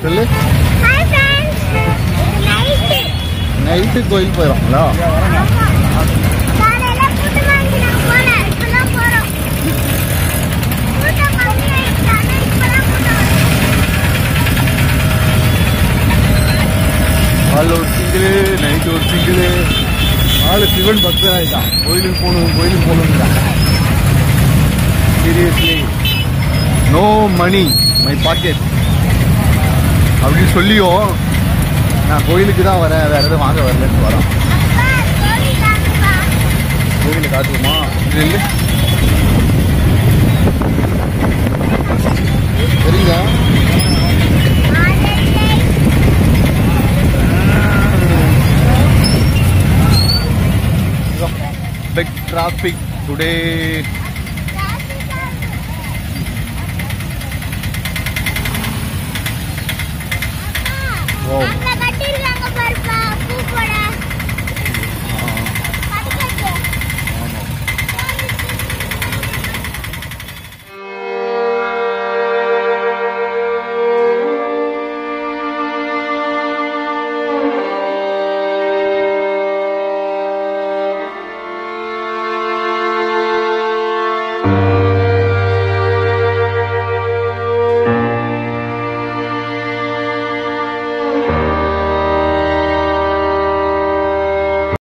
சொல்லு hi friends night night கோயில் போயிடும்ங்களா காலையில கூட்டம் வாங்கி நான் போனேன் இப்பதான் போறோம் கூட்டம் கம்மி ஆயிடுச்சு ஆனா இப்பதான் கூட்டம் வருது. காலைல ஒரு சிங்கிள் நைட்டு ஒரு சிங்கிள் ஆளு சிவன் பக்தன் ஆயிட்டான் கோயிலுக்கு போகணும் கோயிலுக்கு போகணும்ட்டான் seriously no money my pocket அப்படின்னு சொல்லியும் நான் கோயிலுக்கு தான் வரேன் வேற எதுவும் வாங்க வரலன்னு வரோம் அப்பா கோவில் தாங்கப்பா கோயிலை காட்டுவோமா இது இல்லை சரிங்க ஆதரவு big traffic today